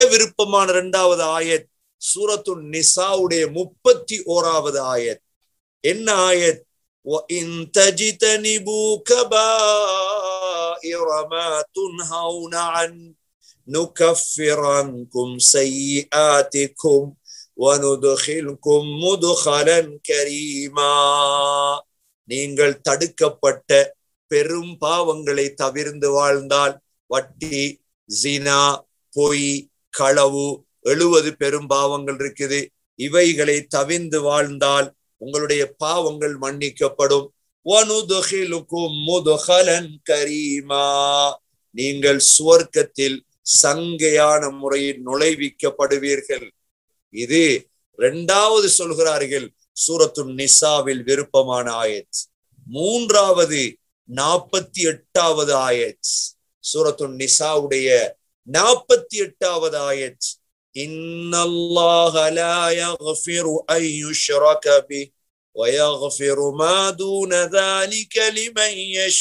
விருப்பமான இரண்டாவது ஆயத் சூரத்து நிசாவுடைய முப்பத்தி ஓராவது ஆயத் என்ன ஆயத் وَإِن تَجْتَنِبُوا كَبَائِرَ مَا تُنْهَوْنَ عَنْهُ نُكَفِّرْ عَنْكُمْ سَيِّئَاتِكُمْ وَنُدْخِلْكُمْ مُدْخَلًا كَرِيمًا நீங்கள் தடுக்கப்பட்ட பெரும் பாவங்களை தவிர்ந்து வாழ்ந்தால் வட்டி ஜினா பொய் களவு எழுவது பெரும் பாவங்கள் இருக்குது இவைகளை தவிர்ந்து வாழ்ந்தால் உங்களுடைய பாவங்கள் மன்னிக்கப்படும் வனுதுகிலுக்கும் முதுகலன் கரீமா நீங்கள் சுவர்க்கத்தில் சங்கையான முறையில் நுழைவிக்கப்படுவீர்கள் இது இரண்டாவது சொல்கிறார்கள் சூரத்து நிசாவில் விருப்பமான ஆயத் மூன்றாவது நாற்பத்தி எட்டாவது ஆயத் சூரத்து நிசாவுடைய நாற்பத்தி எட்டாவது ஆயத் إن الله لا يغفر أن يشرك به ويغفر ما دون ذلك لمن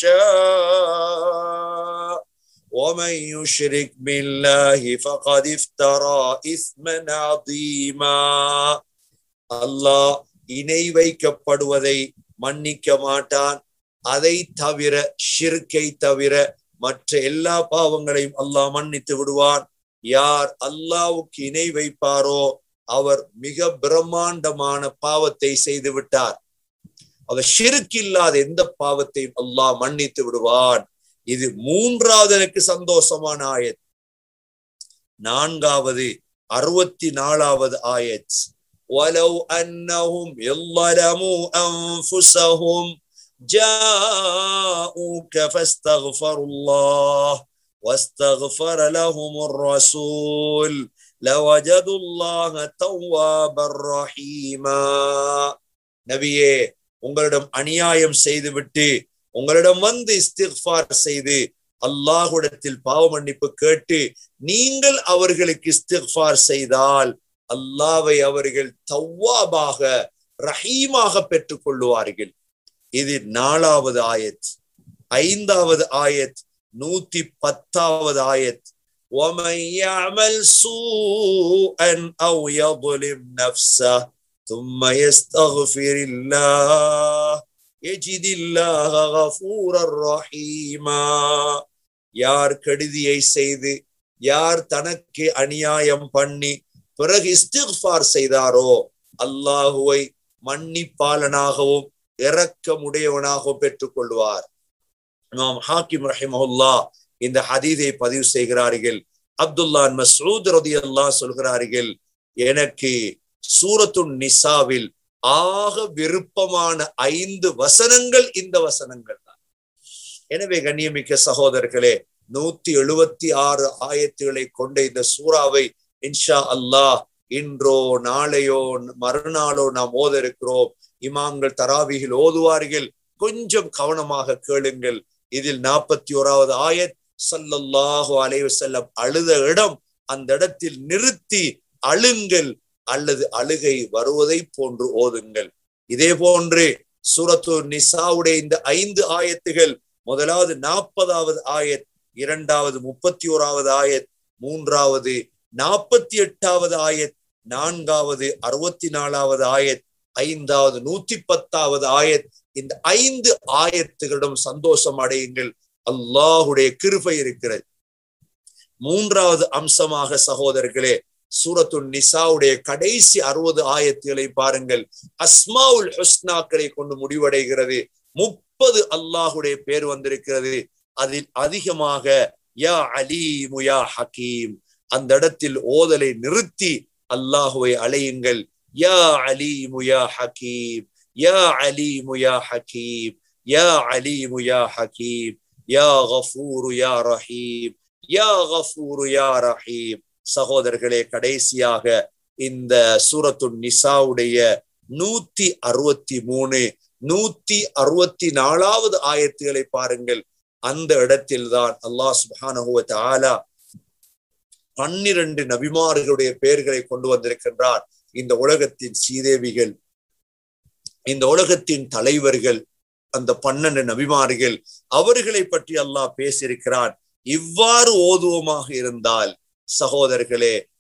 يشاء ومن يشرك بالله فقد افترى إثما عظيما அல்லாஹ் இணை வைக்கப்படுவதை மன்னிக்க மாட்டான் அதை தவிர ஷிர்கை தவிர மற்ற எல்லா பாவங்களையும் அல்லாஹ் மன்னித்து விடுவான் யார் அல்லாவுக்கு இணை வைப்பாரோ அவர் மிக பிரம்மாண்டமான பாவத்தை செய்து விட்டார் அவர் ஷிருக்கு இல்லாத எந்த பாவத்தையும் அல்லாஹ் மன்னித்து விடுவான் இது மூன்றாவது எனக்கு சந்தோஷமான ஆயத் நான்காவது அறுபத்தி நாலாவது ஆயத் ولو أنهم ظلموا أنفسهم جاءوك فاستغفروا الله واستغفر لهم الرسول لوجدوا الله توابا رحيما நபியே உங்களிடம் அநியாயம் செய்துவிட்டு உங்களிடம் வந்து இஸ்திஃபார் செய்து அல்லாஹுடத்தில் பாவ மன்னிப்பு கேட்டு நீங்கள் அவர்களுக்கு இஸ்திஃபார் செய்தால் அல்லாவை அவர்கள் தவ்வாபாக ரஹீமாக பெற்றுக் கொள்ளுவார்கள் இது நாலாவது ஆயத் ஐந்தாவது ஆயத் நூத்தி பத்தாவது ஆயத் ومن يعمل سوءا او يظلم نفسه ثم يستغفر الله يجد الله غفورا رحيما யார் கெடுதியை செய்து யார் தனக்கு அநியாயம் பண்ணி பிறகு இஸ்திஃபார் செய்தாரோ அல்லாஹுவை மன்னிப்பாளனாகவும் இரக்கமுடையவனாகவும் பெற்றுக் கொள்வார் இமாம் ஹாக்கிம் ரஹிமஹுல்லா இந்த ஹதீதை பதிவு செய்கிறார்கள் அப்துல்லா மசூத் ரதி அல்லா சொல்கிறார்கள் எனக்கு சூரத்து நிசாவில் ஆக விருப்பமான ஐந்து வசனங்கள் இந்த வசனங்கள் தான் எனவே கண்ணியமிக்க சகோதரர்களே நூத்தி எழுபத்தி ஆறு ஆயத்துகளை கொண்ட இந்த சூறாவை இன்ஷா அல்லாஹ் இன்றோ நாளையோ மறுநாளோ நாம் ஓத இருக்கிறோம் இமாம்கள் தராவிகள் ஓதுவார்கள் கொஞ்சம் கவனமாக கேளுங்கள் இதில் நாற்பத்தி ஓராவது ஆயத் சல்லல்லாஹு அலைவு செல்லம் அழுத இடம் அந்த இடத்தில் நிறுத்தி அழுங்கள் அல்லது அழுகை வருவதை போன்று ஓதுங்கள் இதே போன்று சூரத்து நிசாவுடைய இந்த ஐந்து ஆயத்துகள் முதலாவது நாற்பதாவது ஆயத் இரண்டாவது முப்பத்தி ஓராவது ஆயத் மூன்றாவது நாற்பத்தி எட்டாவது ஆயத் நான்காவது அறுபத்தி நாலாவது ஆயத் ஐந்தாவது நூத்தி பத்தாவது ஆயத் இந்த ஐந்து ஆயத்துகளிடம் சந்தோஷம் அடையுங்கள் அல்லாஹுடைய கிருபை இருக்கிறது மூன்றாவது அம்சமாக சகோதரர்களே சூரத்து நிசாவுடைய கடைசி அறுபது ஆயத்துகளை பாருங்கள் அஸ்மாவுல் ஹுஸ்னாக்களை கொண்டு முடிவடைகிறது முப்பது அல்லாஹுடைய பேர் வந்திருக்கிறது அதில் அதிகமாக யா அலீமு யா ஹக்கீம் அந்த இடத்தில் ஓதலை நிறுத்தி அல்லாஹுவை அலையுங்கள் யா அலீமு யா ஹக்கீம் யா அலீமு யா ஹக்கீம் யா அலீமு யா ஹக்கீம் யா கஃபூரு யா ரஹீம் யா கஃபூரு யா ரஹீம் சகோதரர்களே கடைசியாக இந்த சூரத்து நிசாவுடைய நூத்தி அறுபத்தி மூணு நூத்தி அறுபத்தி நாலாவது ஆயத்துகளை பாருங்கள் அந்த இடத்தில் தான் அல்லாஹ் சுபானுவ ஆலா பன்னிரண்டு நபிமார்களுடைய பெயர்களை கொண்டு வந்திருக்கின்றார் இந்த உலகத்தின் சீதேவிகள் இந்த உலகத்தின் தலைவர்கள் அந்த பன்னெண்டு நபிமார்கள் அவர்களை பற்றி அல்லாஹ் பேசியிருக்கிறான் இவ்வாறு ஓதுவமாக இருந்தால் சகோதரர்களே